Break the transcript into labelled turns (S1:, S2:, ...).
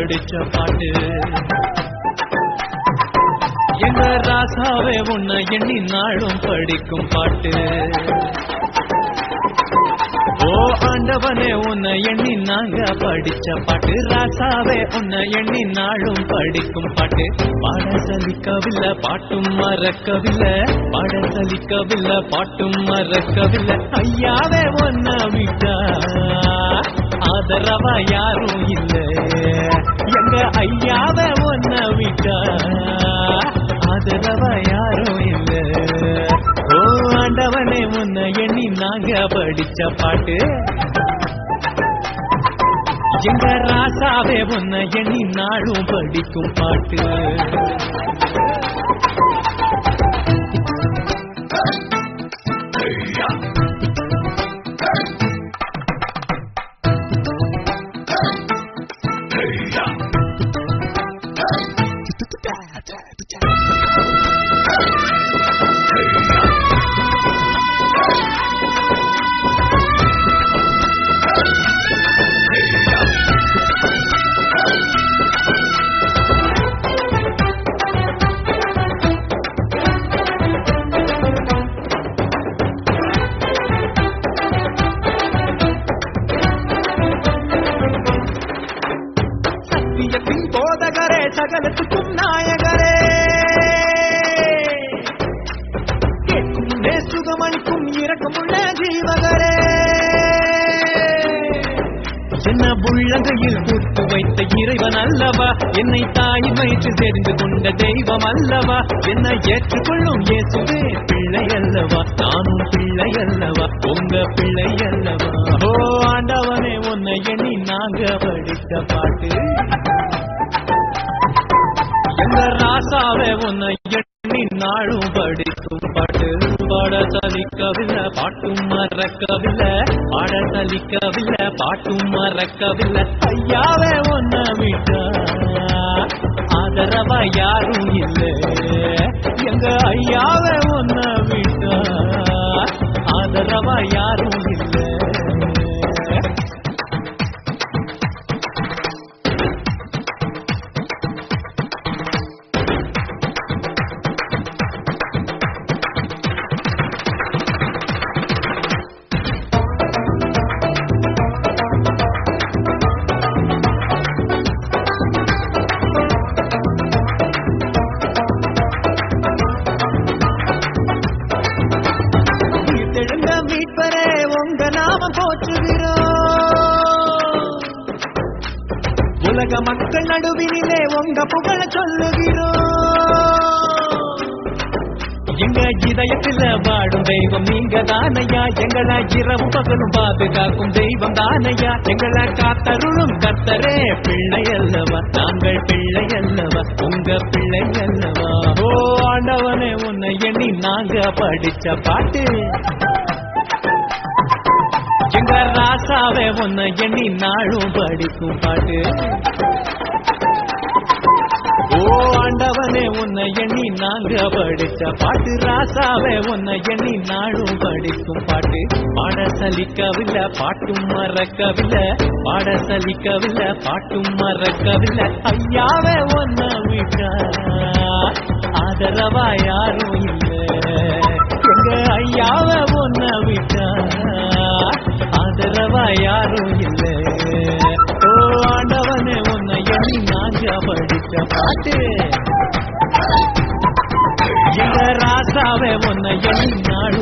S1: படிச்ச பாட்டு எங்க ராசாவே உன்னை எண்ணி நாளும் படிக்கும் பாட்டு ஓ ஆண்டவனே உன்னை எண்ணி நாங்க படிச்ச பாட்டு ராசாவே உன்னை எண்ணி நாளும் படிக்கும் பாட்டு பாட சலிக்கவில்லை பாட்டும் மறக்கவில்லை பாட சலிக்கவில்லை பாட்டும் மறக்கவில்லை ஐயாவே ஒன்ன விட்டா ஆதரவா யாரும் இல்லை எங்க ஐயாவே ஒன்ன விட்டா ஆதரவா யாரும் இல்லை ஓ ஆண்டவனே உன்னை எண்ணி நாங்க படிச்ச பாட்டு எங்க ராசாவே உன்னை எண்ணி நாளும் படிக்கும் பாட்டு சத்தியத்தின் போதகரே சகலத்துக்கும் நாயகரே கேட்கும் சுகமளிக்கும் இரக்கமுள்ள ஜீவகரே என்ன உள்ளங்கையில் கூட்டு வைத்த இறைவன் அல்லவா என்னை தாய் வயிற்று தெரிந்து கொண்ட தெய்வம் அல்லவா என்னை ஏற்றுக்கொள்ளும் இயேசுவே பிள்ளை அல்லவா நானும் பிள்ளை அல்லவா உங்க பிள்ளை அல்லவா ஓ ஆண்டவனே உன்னை எண்ணி நாங்க படித்த பாட்டு எங்க ராசாவே உன்னை எண்ணி நாளும் படிக்கும் பாட்டு பாட சலிக்கவில்லை பாட்டும் மறக்கவில்லை பாட சலிக்கவில்லை பாட்டும் மறக்கவில்லை ஐயாவே உன்னை விட்டா ஆதரவா யாரும் இல்லை எங்க ஐயாவே உன்னை விட்டா ஆதரவா யாரும் இல்லை தெழுந்த மீட்பரே உங்க நாம போற்றுகிறோம் உலக மக்கள் நடுவினிலே உங்க புகழ சொல்லுகிறோம் எங்க இதயத்துல வாடும் தெய்வம் நீங்க தானையா எங்களை இரவு பகலும் பாதுகாக்கும் தெய்வம் தானையா எங்களை காத்தருளும் கர்த்தரே பிள்ளை அல்லவா நாங்கள் பிள்ளை அல்லவா உங்க பிள்ளை அல்லவா ஓ ஆண்டவனே உன்னை எண்ணி நாங்க படிச்ச பாட்டு எங்க ராசாவே உன்னை எண்ணி நாளும் படிக்கும் பாட்டு ஓ ஆண்டவனே உன்னை எண்ணி நாங்க படிச்ச பாட்டு ராசாவே உன்னை எண்ணி நாளும் படிக்கும் பாட்டு பாட சலிக்கவில்லை பாட்டும் மறக்கவில்லை பாட சலிக்கவில்லை பாட்டும் மறக்கவில்லை ஐயாவே உன்னை விட்டா ஆதரவா யாரும் இல்லை எங்க ஐயாவே உன்னை விட்டா ஆதரவா யாரும் இல்லை ஓ ஆண்டவனே உன்னை எண்ணி நாங்க படிச்ச பாட்டு எங்க ராசாவே உன்னை எண்ணி நாளும்